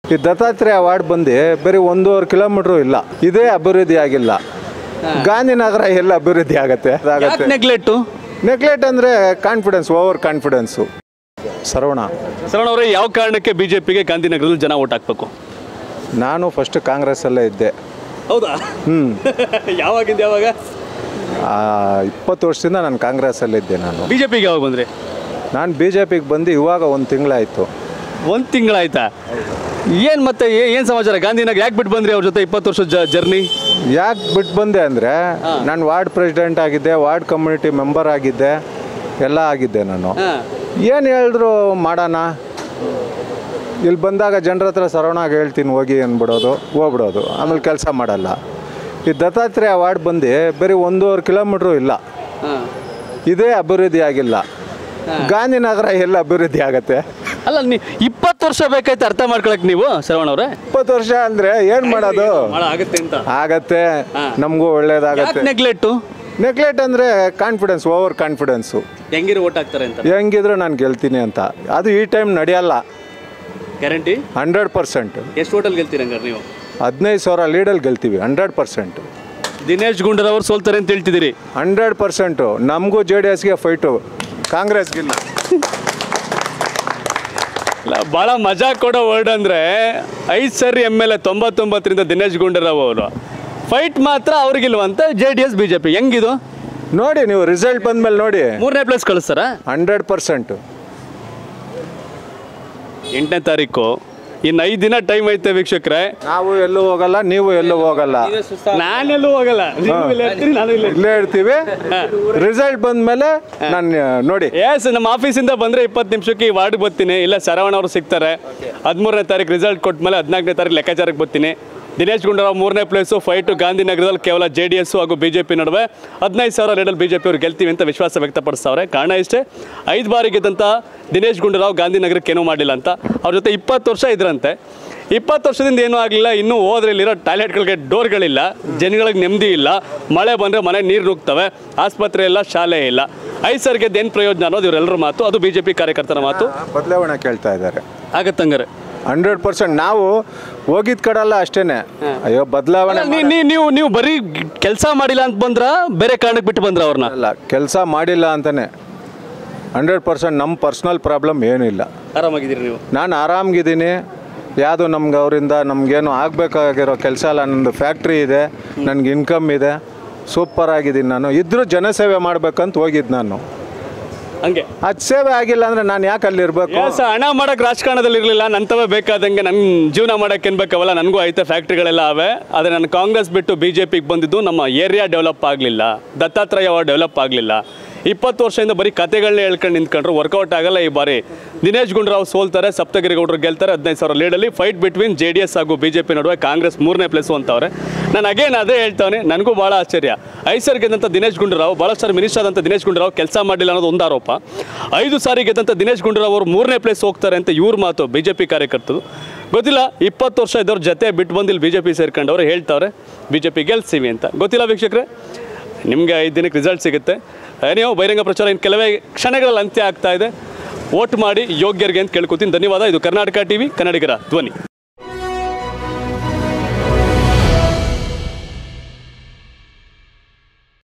ಈ ದತ್ತಾತ್ರೇಯ ವಾರ್ಡ್ ಬಂದು ಬರೀ ಒಂದೂವರೆ ಕಿಲೋಮೀಟ್ರು ಇಲ್ಲ ಇದೇ ಅಭಿವೃದ್ಧಿ ಆಗಿಲ್ಲ ಗಾಂಧಿನಗರ ಎಲ್ಲ ಅಭಿವೃದ್ಧಿ ಆಗತ್ತೆ ಆಗತ್ತೆ ನೆಗ್ಲೆಟ್ಟು ನೆಗ್ಲೆಕ್ಟ್ ಅಂದರೆ confidence over confidence Saravana Saravana ಅವರೇ ಯಾವ ಕಾರಣಕ್ಕೆ ಬಿಜೆಪಿಗೆ ಗಾಂಧಿನಗರದಲ್ಲಿ ಜನ ಓಟ್ ಹಾಕ್ಬೇಕು ನಾನು ಫಸ್ಟ್ ಕಾಂಗ್ರೆಸ್ಸಲ್ಲೇ ಇದ್ದೆ ಹೌದಾ ಹ್ಞೂ ಯಾವಾಗಿಂದ ಯಾವಾಗ ಇಪ್ಪತ್ತು ವರ್ಷದಿಂದ ನಾನು ಕಾಂಗ್ರೆಸ್ಸಲ್ಲಿದ್ದೆ ನಾನು ಬಿಜೆಪಿಗೆ ಯಾವಾಗ ಬಂದ್ರಿ ನಾನು ಬಿ ಜೆ ಪಿಗೆ ಬಂದು ಇವಾಗ ಒಂದು ತಿಂಗಳಾಯಿತು ಒಂದು ತಿಂಗಳಾಯ್ತಾ ಏನು ಮತ್ತೆ ಏನು ಸಮಾಚಾರ ಗಾಂಧಿನಗರ ಯಾಕೆ ಬಿಟ್ಟು ಬಂದ್ರಿ ಅವ್ರ ಜೊತೆ ಇಪ್ಪತ್ತು ವರ್ಷದ ಜ ಜರ್ನಿ ಯಾಕೆ ಬಿಟ್ಟು ಬಂದೆ ಅಂದರೆ ನಾನು ವಾರ್ಡ್ ಪ್ರೆಸಿಡೆಂಟ್ ಆಗಿದ್ದೆ ವಾರ್ಡ್ ಕಮ್ಯುನಿಟಿ ಮೆಂಬರ್ ಆಗಿದ್ದೆ ಎಲ್ಲ ಆಗಿದ್ದೆ ನಾನು ಏನು ಹೇಳಿದ್ರು ಮಾಡೋಣ ಇಲ್ಲಿ ಬಂದಾಗ ಜನರ ಹತ್ರ ಸರವಣಾಗಿ ಹೇಳ್ತೀನಿ ಹೋಗಿ ಅಂದ್ಬಿಡೋದು ಹೋಗ್ಬಿಡೋದು ಆಮೇಲೆ ಕೆಲಸ ಮಾಡಲ್ಲ ಈ ದತ್ತಾತ್ರೇಯ ವಾರ್ಡ್ ಬಂದು ಬರೀ ಒಂದೂವರೆ ಕಿಲೋಮೀಟ್ರು ಇಲ್ಲ ಇದೇ ಅಭಿವೃದ್ಧಿ ಆಗಿಲ್ಲ ಗಾಂಧಿನಗರ ಎಲ್ಲ ಅಭಿವೃದ್ಧಿ ಆಗತ್ತೆ ಅಲ್ಲ ನೀ ಇಪ್ಪತ್ತು ವರ್ಷ ಬೇಕಾಯ್ತು ಅರ್ಥ ಮಾಡ್ಕೊಳಕ್ ನೀವು ಶ್ರವಣ ಅವರೇ ಇಪ್ಪತ್ತು ವರ್ಷ ಅಂದರೆ ಏನು ಮಾಡೋದು ಆಗುತ್ತೆ ಅಂತ ಆಗತ್ತೆ ನಮಗೂ ಒಳ್ಳೇದಾಗತ್ತೆ ನೆಗ್ಲೆಟ್ಟು ನೆಗ್ಲೆಕ್ಟ್ ಅಂದರೆ ಕಾನ್ಫಿಡೆನ್ಸ್ ಓವರ್ ಕಾನ್ಫಿಡೆನ್ಸು ಹೆಂಗಿರು ಓಟ್ ಹಾಕ್ತಾರೆ ಅಂತ ಹೆಂಗಿದ್ರು ನಾನು ಗೆಲ್ತೀನಿ ಅಂತ ಅದು ಈ ಟೈಮ್ ನಡೆಯಲ್ಲ ಗ್ಯಾರಂಟಿ ಹಂಡ್ರೆಡ್ ಪರ್ಸೆಂಟ್ ಎಷ್ಟು ಓಟಲ್ ಗೆಲ್ತೀರಿ ಹಂಗಾರೆ ನೀವು ಹದಿನೈದು ಸಾವಿರ ಲೀಡಲ್ಲಿ ಗೆಲ್ತೀವಿ ಹಂಡ್ರೆಡ್ ಪರ್ಸೆಂಟ್ ದಿನೇಶ್ ಗುಂಡೂರಾವ್ ಅವ್ರು ಸೋಲ್ತಾರೆ ಅಂತ ಹೇಳ್ತಿದ್ದೀರಿ ಹಂಡ್ರೆಡ್ ಪರ್ಸೆಂಟು ನಮಗೂ ಜೆ ಡಿ ಎಸ್ಗೆ ಫೈಟು ಕಾಂಗ್ರೆಸ್ಗಿಲ್ಲ ಇಲ್ಲ ಭಾಳ ಮಜಾ ಕೊಡೋ ವರ್ಡ್ ಅಂದರೆ ಐದು ಸರಿ ಎಮ್ ಎಲ್ ಎ ತೊಂಬತ್ತೊಂಬತ್ತರಿಂದ ದಿನೇಶ್ ಗುಂಡೂರಾವ್ ಅವರು ಫೈಟ್ ಮಾತ್ರ ಅವ್ರಿಗಿಲ್ವಂತ J D S B J P ಹೆಂಗಿದು ನೋಡಿ ನೀವು ರಿಸಲ್ಟ್ ಬಂದ್ಮೇಲೆ ನೋಡಿ ಮೂರನೇ ಪ್ಲೇಸ್ ಕಳಿಸ್ತಾರ ಹಂಡ್ರೆಡ್ ಪರ್ಸೆಂಟು ಎಂಟನೇ ತಾರೀಕು ಇನ್ನು ಐದು ದಿನ ಟೈಮ್ ಐತೆ ವೀಕ್ಷಕರೇ ನಾವು ಎಲ್ಲೂ ಹೋಗಲ್ಲ ನೀವು ಎಲ್ಲೂ ಹೋಗಲ್ಲ ನಾನೆಲ್ಲೂ ಹೋಗಲ್ಲ ನೀವು ಇಲ್ಲೇ ಇರ್ತೀರಿ, ನಾನು ಇಲ್ಲೇ ಇಲ್ಲೇ ಇರ್ತೀವಿ ರಿಸಲ್ಟ್ ಬಂದ್ಮೇಲೆ ನಾನು ನೋಡಿ ಎಸ್ ನಮ್ಮ ಆಫೀಸಿಂದ ಬಂದರೆ ಇಪ್ಪತ್ತು ನಿಮಿಷಕ್ಕೆ ಈ ವಾರ್ಡ್ಗೆ ಬರ್ತೀನಿ ಇಲ್ಲ ಶರವಣ ಅವರು ಸಿಗ್ತಾರೆ ಹದಿಮೂರನೇ ತಾರೀಕು ರಿಸಲ್ಟ್ ಕೊಟ್ಟ ಮೇಲೆ ಹದಿನಾಲ್ಕನೇ ತಾರೀಕು ಲೆಕ್ಕಾಚಾರಕ್ಕೆ ಬರ್ತೀನಿ ದಿನೇಶ್ ಗುಂಡೂರಾವ್ ಮೂರನೇ ಪ್ಲೇಸು ಫೈಟು ಗಾಂಧಿನಗರದಲ್ಲಿ ಕೇವಲ ಜೆ ಡಿ ಎಸ್ ಹಾಗೂ ಬಿ ಜೆ ಪಿ ನಡುವೆ ಹದಿನೈದು ಸಾವಿರ ಲೀಡಲ್ಲಿ ಬಿ ಜೆ ಪಿ ಅವ್ರು ಗೆಲ್ತೀವಿ ಅಂತ ವಿಶ್ವಾಸ ವ್ಯಕ್ತಪಡಿಸ್ತಾವ್ರೆ ಕಾರಣ ಇಷ್ಟೇ ಐದು ಬಾರಿ ಗೆದ್ದಂಥ ದಿನೇಶ್ ಗುಂಡೂರಾವ್ ಗಾಂಧಿನಗರಕ್ಕೆ ಏನೂ ಮಾಡಲಿಲ್ಲ ಅಂತ ಅವ್ರ ಜೊತೆ ಇಪ್ಪತ್ತು ವರ್ಷ ಇದ್ರಂತೆ ಇಪ್ಪತ್ತು ವರ್ಷದಿಂದ ಏನೂ ಆಗಲಿಲ್ಲ ಇನ್ನೂ ಹೋದ್ರೆ ಇಲ್ಲಿರೋ ಟಾಯ್ಲೆಟ್ಗಳಿಗೆ ಡೋರ್ಗಳಿಲ್ಲ ಜನಗಳಿಗೆ ನೆಮ್ಮದಿ ಇಲ್ಲ ಮಳೆ ಬಂದರೆ ಮನೆ ನೀರು ನುಗ್ತವೆ ಆಸ್ಪತ್ರೆ ಇಲ್ಲ ಶಾಲೆ ಇಲ್ಲ ಐದು ಸರ್ ಗೆದ್ದು ಏನು ಪ್ರಯೋಜನ ಅನ್ನೋದು ಇವರೆಲ್ಲರ ಮಾತು ಅದು ಬಿ ಜೆ ಪಿ ಕಾರ್ಯಕರ್ತರ ಮಾತು ಬದಲಾವಣೆ ಕೇಳ್ತಾ ಇದ್ದಾರೆ ಆಗತ್ತಂಗಾರೆ ಹಂಡ್ರೆಡ್ ಪರ್ಸೆಂಟ್ ನಾವು ಹೋಗಿದ್ ಕಡೆಲ್ಲ ಅಷ್ಟೇನೆ ಅಯ್ಯೋ ಬದಲಾವಣೆ ನೀ- ನೀ- ನೀವು ನೀವು ಬರೀ ಕೆಲಸ ಮಾಡಿಲ್ಲ ಅಂತ ಬಂದ್ರ ಬೇರೆ ಕಾರಣಕ್ಕೆ ಬಿಟ್ಟು ಬಂದ್ರ ಅವ್ರನ್ನ ಅಲ್ಲ ಕೆಲಸ ಮಾಡಿಲ್ಲ ಅಂತಾನೆ ಹಂಡ್ರೆಡ್ ಪರ್ಸೆಂಟ್ ನಮ್ಮ ಪರ್ಸ್ನಲ್ ಪ್ರಾಬ್ಲಮ್ ಏನಿಲ್ಲ ಆರಾಮಾಗಿದ್ದೀರಿ ನೀವು ನಾನು ಆರಾಮ್ಗಿದ್ದೀನಿ ಯಾವುದು ನಮ್ಗೆ ಅವರಿಂದ ನಮಗೇನು ಆಗಬೇಕಾಗಿರೋ ಕೆಲಸ ಅಲ್ಲ ನಂದು ಫ್ಯಾಕ್ಟ್ರಿ ಇದೆ ನನಗೆ ಇನ್ಕಮ್ ಇದೆ ಸೂಪರ್ ಆಗಿದ್ದೀನಿ ನಾನು ಇದ್ರೂ ಜನಸೇವೆ ಮಾಡ್ಬೇಕಂತ ಹೋಗಿದ್ದು ನಾನು ಹಂಗೆ ಅದು ಸೇವೆ ಆಗಿಲ್ಲ ಅಂದರೆ ನಾನು ಯಾಕೆ ಅಲ್ಲಿರ್ಬೇಕು ಎಸ್ ಹಣ ಮಾಡಕ್ ರಾಜಕಾರಣದಲ್ಲಿ ಇರಲಿಲ್ಲ ನಂತವೇ ಬೇಕಾದಂಗೆ ನನ್ನ ಜೀವನ ಮಾಡಕ್ಕೆ ಏನ್ ಬೇಕವಲ್ಲ ನನಗೂ ಐತೆ ಫ್ಯಾಕ್ಟ್ರಿಗಳೆಲ್ಲ ಅವೆ ಆದರೆ ನಾನು ಕಾಂಗ್ರೆಸ್ ಬಿಟ್ಟು ಬಿ ಜೆ ಪಿಗೆ ಬಂದಿದ್ದು ನಮ್ಮ ಏರಿಯಾ ಡೆವಲಪ್ ಆಗಲಿಲ್ಲ ದತ್ತಾತ್ರೇಯ ಡೆವಲಪ್ ಆಗಲಿಲ್ಲ ಇಪ್ಪತ್ತು ವರ್ಷದಿಂದ ಬರೀ ಕತೆಗಳನ್ನೇ ಹೇಳ್ಕೊಂಡು ನಿಂತ್ಕೊಂಡ್ರು ವರ್ಕೌಟ್ ಆಗಲ್ಲ ಈ ಬಾರಿ ದಿನೇಶ್ ಗುಂಡೂರಾವ್ ಸೋಲ್ತಾರೆ ಸಪ್ತಗಿರಿ ಗೌಡರು ಗೆಲ್ತಾರೆ ಹದಿನೈದು ಸಾವಿರ ಲೀಡಲ್ಲಿ fight between J D S ಹಾಗೂ ಬಿ ಜೆ ಪಿ ನಡುವೆ ಕಾಂಗ್ರೆಸ್ ಮೂರನೇ ಪ್ಲೇಸು ಅಂತವ್ರೆ ನಾನು ಅಗೇನ್ ಅದೇ ಹೇಳ್ತಾನೆ ನನಗೂ ಭಾಳ ಆಶ್ಚರ್ಯ ಐದು ಸಾರಿ ಗೆದ್ದಂಥ ದಿನೇಶ್ ಗುಂಡೂರಾವ್ ಭಾಳ ಸಾರಿ ಮಿನಿಸ್ಟರ್ ಆದಂಥ ದಿನೇಶ್ ಗುಂಡೂರಾವ್ ಕೆಲಸ ಮಾಡಲಿಲ್ಲ ಅನ್ನೋದು ಒಂದು ಆರೋಪ ಐದು ಸಾರಿ ಗೆದ್ದಂಥ ದಿನೇಶ್ ಗುಂಡೂರಾವ್ ಅವರು ಮೂರನೇ ಪ್ಲೇಸ್ ಹೋಗ್ತಾರೆ ಅಂತ ಇವ್ರ ಮಾತು ಬಿ ಜೆ ಪಿ ಕಾರ್ಯಕರ್ತರು ಗೊತ್ತಿಲ್ಲ ಇಪ್ಪತ್ತು ವರ್ಷ ಇದ್ದವ್ರ ಜೊತೆ ಬಿಟ್ಟು ಬಂದಿಲ್ಲಿ ಬಿ ಜೆ ಪಿ ಸೇರ್ಕೊಂಡವ್ರು ಹೇಳ್ತಾವ್ರೆ ಬಿ ಜೆ ಪಿ ಗೆಲ್ಸ್ತೀವಿ ಅಂತ ಗೊತ್ತಿಲ್ಲ ವೀಕ್ಷಕರೇ ನಿಮಗೆ ಐದು ದಿನಕ್ಕೆ ರಿಸಲ್ಟ್ ಸಿಗುತ್ತೆ ನೀವು ಬಹಿರಂಗ ಪ್ರಚಾರ ಇನ್ನು ಕೆಲವೇ ಕ್ಷಣಗಳಲ್ಲಿ ಅಂತ್ಯ ಆಗ್ತಾ ಇದೆ ವೋಟ್ ಮಾಡಿ ಯೋಗ್ಯರಿಗೆ ಅಂತ ಕೇಳ್ಕೊತೀನಿ ಧನ್ಯವಾದ ಇದು ಕರ್ನಾಟಕ ಟಿವಿ ಕನ್ನಡಿಗರ ಧ್ವನಿ